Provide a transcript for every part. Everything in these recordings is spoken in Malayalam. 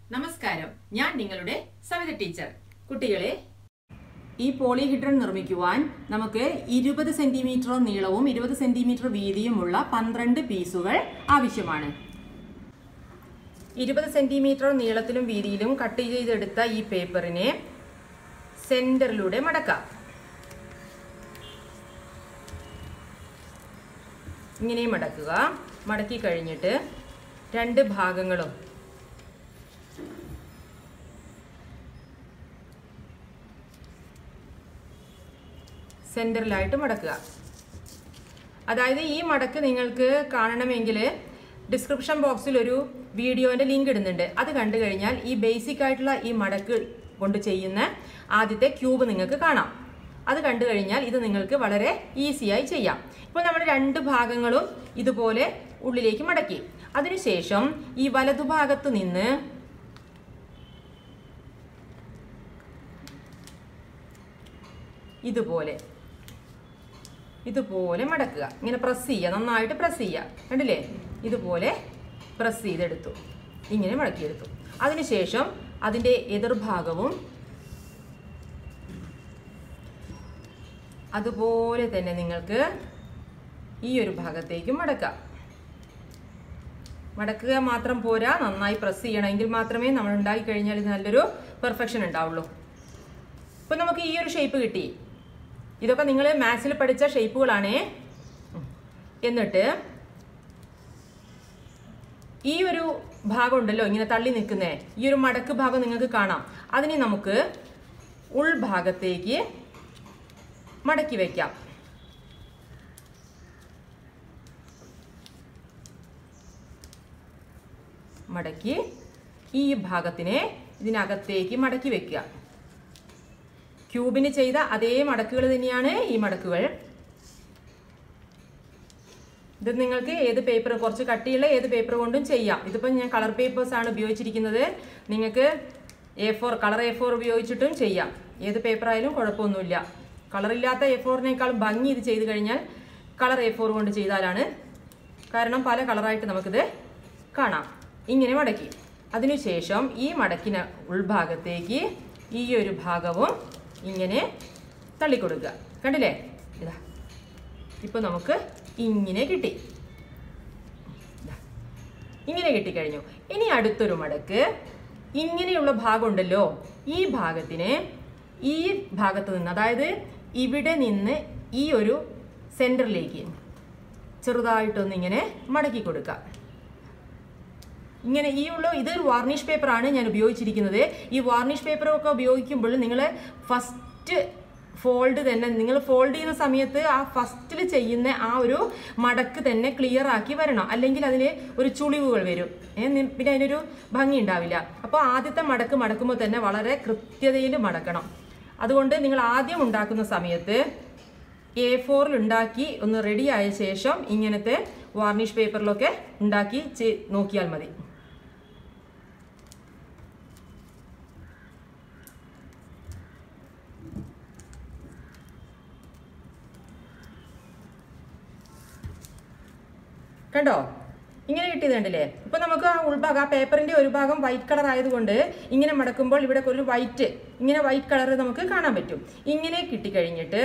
നമസ്കാരം ഞാൻ നിങ്ങളുടെ സവിത ടീച്ചർ കുട്ടികളെ ഈ പോളിഹിഡ്രൺ നിർമ്മിക്കുവാൻ നമുക്ക് ഇരുപത് സെന്റിമീറ്റർ നീളവും ഇരുപത് സെന്റിമീറ്റർ വീതിയുമുള്ള പന്ത്രണ്ട് പീസുകൾ ആവശ്യമാണ് ഇരുപത് സെന്റിമീറ്റർ നീളത്തിലും വീതിയിലും കട്ട് ചെയ്തെടുത്ത ഈ പേപ്പറിനെ സെന്ററിലൂടെ മടക്കാം ഇങ്ങനെ മടക്കുക മടക്കി കഴിഞ്ഞിട്ട് രണ്ട് ഭാഗങ്ങളും സെൻറ്ററിലായിട്ട് മടക്കുക അതായത് ഈ മടക്ക് നിങ്ങൾക്ക് കാണണമെങ്കിൽ ഡിസ്ക്രിപ്ഷൻ ബോക്സിൽ ഒരു വീഡിയോൻ്റെ ലിങ്ക് ഇടുന്നുണ്ട് അത് കണ്ടു കഴിഞ്ഞാൽ ഈ ബേസിക് ആയിട്ടുള്ള ഈ മടക്ക് കൊണ്ട് ചെയ്യുന്ന ആദ്യത്തെ ക്യൂബ് നിങ്ങൾക്ക് കാണാം അത് കണ്ടു കഴിഞ്ഞാൽ ഇത് നിങ്ങൾക്ക് വളരെ ഈസിയായി ചെയ്യാം ഇപ്പോൾ നമ്മുടെ രണ്ട് ഭാഗങ്ങളും ഇതുപോലെ ഉള്ളിലേക്ക് മടക്കി അതിനുശേഷം ഈ വലതുഭാഗത്ത് നിന്ന് ഇതുപോലെ ഇതുപോലെ മടക്കുക ഇങ്ങനെ പ്രസ് ചെയ്യുക നന്നായിട്ട് പ്രസ് ചെയ്യുക കണ്ടില്ലേ ഇതുപോലെ പ്രസ് ചെയ്തെടുത്തു ഇങ്ങനെ മടക്കിയെടുത്തു അതിനുശേഷം അതിൻ്റെ എതിർഭാഗവും അതുപോലെ തന്നെ നിങ്ങൾക്ക് ഈ ഒരു ഭാഗത്തേക്കും മടക്കാം മടക്കുക മാത്രം പോരാ നന്നായി പ്രസ് ചെയ്യണമെങ്കിൽ മാത്രമേ നമ്മൾ ഉണ്ടാക്കി കഴിഞ്ഞാൽ ഇത് നല്ലൊരു പെർഫെക്ഷൻ ഉണ്ടാവുള്ളൂ ഇപ്പൊ നമുക്ക് ഈ ഒരു ഷേപ്പ് കിട്ടി ഇതൊക്കെ നിങ്ങൾ മാത്സിൽ പഠിച്ച ഷേപ്പുകളാണേ എന്നിട്ട് ഈ ഒരു ഭാഗം ഉണ്ടല്ലോ ഇങ്ങനെ തള്ളി നിൽക്കുന്നേ ഈ ഒരു മടക്ക് ഭാഗം നിങ്ങൾക്ക് കാണാം അതിനെ നമുക്ക് ഉൾഭാഗത്തേക്ക് മടക്കി വയ്ക്കാം മടക്കി ഈ ഭാഗത്തിനെ ഇതിനകത്തേക്ക് മടക്കി വെക്കുക ക്യൂബിന് ചെയ്ത അതേ മടക്കുകൾ തന്നെയാണ് ഈ മടക്കുകൾ ഇത് നിങ്ങൾക്ക് ഏത് പേപ്പർ കുറച്ച് കട്ടിയുള്ള ഏത് പേപ്പർ കൊണ്ടും ചെയ്യാം ഇതിപ്പോൾ ഞാൻ കളർ പേപ്പേഴ്സ് ആണ് ഉപയോഗിച്ചിരിക്കുന്നത് നിങ്ങൾക്ക് A four colour A four ഉപയോഗിച്ചിട്ടും ചെയ്യാം ഏത് പേപ്പർ ആയാലും കുഴപ്പമൊന്നുമില്ല കളറില്ലാത്ത എ ഫോറിനേക്കാളും ഭംഗി ഇത് ചെയ്ത് കഴിഞ്ഞാൽ കളർ എ ഫോർ കൊണ്ട് ചെയ്താലാണ് കാരണം പല കളറായിട്ട് നമുക്കിത് കാണാം ഇങ്ങനെ മടക്കി അതിനുശേഷം ഈ മടക്കിന് ഉൾഭാഗത്തേക്ക് ഈ ഒരു ഭാഗവും ഇങ്ങനെ തള്ളിക്കൊടുക്കുക കണ്ടില്ലേ ഇതാ ഇപ്പൊ നമുക്ക് ഇങ്ങനെ കിട്ടി ദാ. ഇങ്ങനെ കിട്ടിക്കഴിഞ്ഞു ഇനി അടുത്തൊരു മടക്ക് ഇങ്ങനെയുള്ള ഭാഗം ഉണ്ടല്ലോ ഈ ഭാഗത്തിന് ഈ ഭാഗത്ത് നിന്ന് അതായത് ഇവിടെ നിന്ന് ഈ ഒരു സെന്ററിലേക്ക് ചെറുതായിട്ടൊന്ന് ഇങ്ങനെ മടക്കി കൊടുക്കുക ഇങ്ങനെ ഈ ഉള്ള ഇത് വാർണിഷ് പേപ്പർ ആണ് ഞാൻ ഉപയോഗിച്ചിരിക്കുന്നത് ഈ വാർണിഷ് പേപ്പർ ഒക്കെ ഉപയോഗിക്കുമ്പോൾ നിങ്ങൾ ഫസ്റ്റ് ഫോൾഡ് തന്നെ നിങ്ങൾ ഫോൾഡ് ചെയ്യുന്ന സമയത്ത് ആ ഫസ്റ്റിൽ ചെയ്യുന്ന ആ ഒരു മടക്ക് തന്നെ ക്ലിയർ ആക്കി വരണം അല്ലെങ്കിൽ അതിന് ഒരു ചുളിവുകൾ വരും ഏ, നി- പിന്നെ അതിനൊരു ഭംഗി ഉണ്ടാവില്ല അപ്പോൾ ആദ്യത്തെ മടക്ക് മടക്കുമ്പോൾ തന്നെ വളരെ കൃത്യതയിൽ മടക്കണം അതുകൊണ്ട് നിങ്ങൾ ആദ്യം ഉണ്ടാക്കുന്ന സമയത്ത് എ ഫോറിൽ ഉണ്ടാക്കി ഒന്ന് റെഡി ആയ ശേഷം ഇങ്ങനത്തെ വാർണിഷ് പേപ്പറിലൊക്കെ ഉണ്ടാക്കി ചെ- നോക്കിയാൽ മതി കണ്ടോ ഇങ്ങനെ കിട്ടിയത് കണ്ടില്ലേ ഇപ്പൊ നമുക്ക് ആ ഉൾഭാഗം ആ പേപ്പറിന്റെ ഒരു ഭാഗം വൈറ്റ് കളർ ആയതുകൊണ്ട് ഇങ്ങനെ മടക്കുമ്പോൾ ഇവിടെ ഒരു വൈറ്റ് ഇങ്ങനെ വൈറ്റ് കളർ നമുക്ക് കാണാൻ പറ്റും ഇങ്ങനെ കിട്ടിക്കഴിഞ്ഞിട്ട്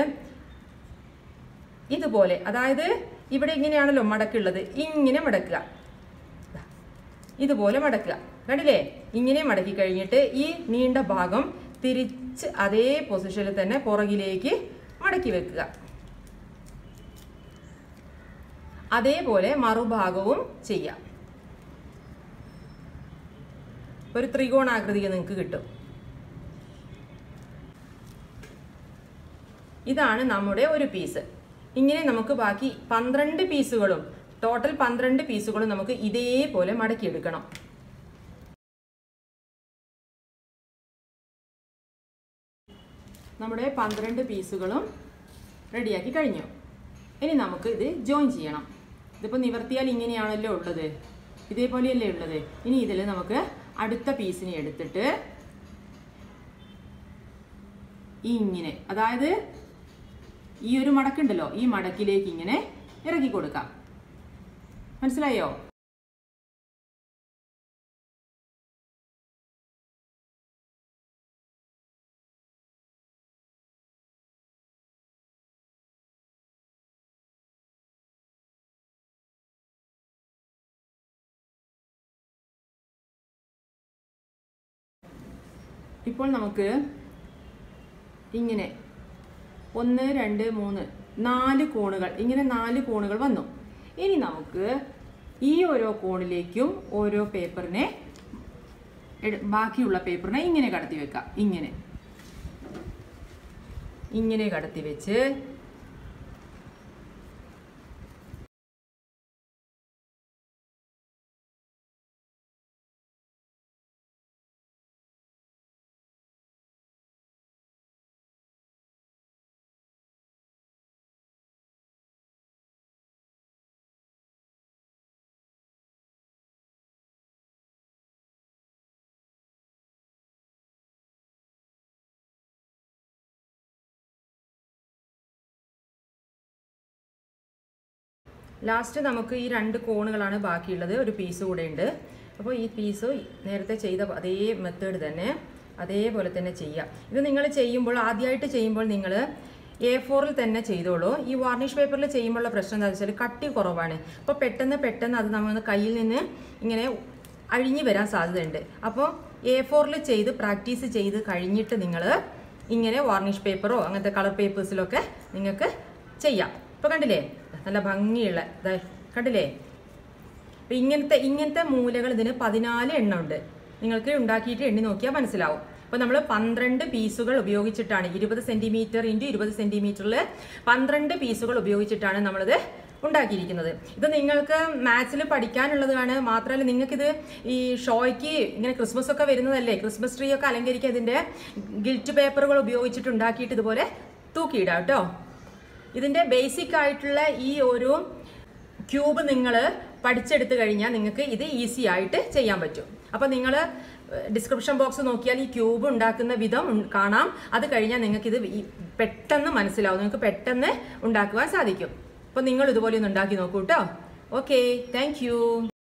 ഇതുപോലെ അതായത് ഇവിടെ ഇങ്ങനെയാണല്ലോ മടക്കുള്ളത് ഇങ്ങനെ മടക്കുക ദാ, ഇതുപോലെ മടക്കുക കണ്ടില്ലേ ഇങ്ങനെ മടക്കി കഴിഞ്ഞിട്ട് ഈ നീണ്ട ഭാഗം തിരിച്ച് അതേ പൊസിഷനിൽ തന്നെ പുറകിലേക്ക് മടക്കി വെക്കുക അതേപോലെ മറുഭാഗവും ചെയ്യാം ഒരു ത്രികോണാകൃതിക്ക് നിങ്ങൾക്ക് കിട്ടും ഇതാണ് നമ്മുടെ ഒരു പീസ് ഇങ്ങനെ നമുക്ക് ബാക്കി പന്ത്രണ്ട് പീസുകളും ടോട്ടൽ പന്ത്രണ്ട് പീസുകളും നമുക്ക് ഇതേപോലെ മടക്കിയെടുക്കണം നമ്മുടെ പന്ത്രണ്ട് പീസുകളും റെഡിയാക്കി കഴിഞ്ഞു ഇനി നമുക്ക് ഇത് ജോയിൻ ചെയ്യണം ഇതിപ്പോൾ നിവർത്തിയാൽ ഇങ്ങനെയാണല്ലോ ഉള്ളത് ഇതേപോലെയല്ലേ ഉള്ളത് ഇനി ഇതിൽ നമുക്ക് അടുത്ത പീസിനെ എടുത്തിട്ട് ഇങ്ങനെ അതായത് ഈ ഒരു മടക്കുണ്ടല്ലോ ഈ മടക്കിലേക്ക് ഇങ്ങനെ ഇറക്കി കൊടുക്കാം മനസ്സിലായോ ഇപ്പോൾ നമുക്ക് ഇങ്ങനെ ഒന്ന് രണ്ട് മൂന്ന് നാല് കോണുകൾ ഇങ്ങനെ നാല് കോണുകൾ വന്നു ഇനി നമുക്ക് ഈ ഓരോ കോണിലേക്കും ഓരോ പേപ്പറിനെ എട്- ബാക്കിയുള്ള പേപ്പറിനെ ഇങ്ങനെ കടത്തി വെക്കാം ഇങ്ങനെ ഇങ്ങനെ കടത്തി വെച്ച് ലാസ്റ്റ് നമുക്ക് ഈ രണ്ട് കോണുകളാണ് ബാക്കിയുള്ളത് ഒരു പീസ് കൂടെ ഉണ്ട് അപ്പോൾ ഈ പീസ് നേരത്തെ ചെയ്ത അതേ മെത്തേഡ് തന്നെ അതേപോലെ തന്നെ ചെയ്യാം ഇത് നിങ്ങൾ ചെയ്യുമ്പോൾ ആദ്യമായിട്ട് ചെയ്യുമ്പോൾ നിങ്ങൾ എ ഫോറിൽ തന്നെ ചെയ്തോളൂ ഈ വാർണിഷ് പേപ്പറിൽ ചെയ്യുമ്പോഴുള്ള പ്രശ്നം എന്താ വെച്ചാൽ കട്ടി കുറവാണ് അപ്പോൾ പെട്ടെന്ന് പെട്ടെന്ന് അത് നമ്മൾ കയ്യിൽ നിന്ന് ഇങ്ങനെ അഴിഞ്ഞു വരാൻ സാധ്യതയുണ്ട് അപ്പോൾ എ ഫോറിൽ ചെയ്ത് പ്രാക്ടീസ് ചെയ്ത് കഴിഞ്ഞിട്ട് നിങ്ങൾ ഇങ്ങനെ വാർണിഷ് പേപ്പറോ അങ്ങനത്തെ കളർ പേപ്പേഴ്സിലൊക്കെ നിങ്ങൾക്ക് ചെയ്യാം ഇപ്പോൾ കണ്ടില്ലേ നല്ല ഭംഗിയുള്ള ദേ, കണ്ടില്ലേ അപ്പം ഇങ്ങനത്തെ ഇങ്ങനത്തെ മൂലകൾ ഇതിന് പതിനാല് എണ്ണം ഉണ്ട് നിങ്ങൾക്ക് ഉണ്ടാക്കിയിട്ട് എണ്ണി നോക്കിയാൽ മനസ്സിലാവും അപ്പോൾ നമ്മൾ പന്ത്രണ്ട് പീസുകൾ ഉപയോഗിച്ചിട്ടാണ് ഇരുപത് സെൻറ്റിമീറ്റർ ഇൻറ്റു ഇരുപത് സെൻറ്റിമീറ്ററിൽ പന്ത്രണ്ട് പീസുകൾ ഉപയോഗിച്ചിട്ടാണ് നമ്മളിത് ഉണ്ടാക്കിയിരിക്കുന്നത് ഇത് നിങ്ങൾക്ക് മാത്സിൽ പഠിക്കാനുള്ളതാണ് മാത്രമല്ല നിങ്ങൾക്കിത് ഈ ഷോയ്ക്ക് ഇങ്ങനെ ക്രിസ്മസ് ഒക്കെ വരുന്നതല്ലേ ക്രിസ്മസ് ട്രീ ഒക്കെ അലങ്കരിക്കുക ഇതിൻ്റെ ഗിൽറ്റ് പേപ്പറുകൾ ഉപയോഗിച്ചിട്ട് ഉണ്ടാക്കിയിട്ട് ഇതുപോലെ തൂക്കിയിടാം കേട്ടോ ഇതിൻ്റെ ബേസിക് ആയിട്ടുള്ള ഈ ഒരു ക്യൂബ് നിങ്ങൾ പഠിച്ചെടുത്ത് കഴിഞ്ഞാൽ നിങ്ങൾക്ക് ഇത് ഈസി ആയിട്ട് ചെയ്യാൻ പറ്റും അപ്പോൾ നിങ്ങൾ ഡിസ്ക്രിപ്ഷൻ ബോക്സ് നോക്കിയാൽ ഈ ക്യൂബ് ഉണ്ടാക്കുന്ന വിധം ഉൺ- കാണാം അത് കഴിഞ്ഞാൽ നിങ്ങൾക്ക് ഇത് ഈ പെട്ടെന്ന് മനസ്സിലാവും നിങ്ങൾക്ക് പെട്ടെന്ന് ഉണ്ടാക്കുവാൻ സാധിക്കും അപ്പോൾ നിങ്ങൾ ഇതുപോലെ ഒന്ന് ഉണ്ടാക്കി നോക്കൂ കേട്ടോ ഓക്കെ താങ്ക്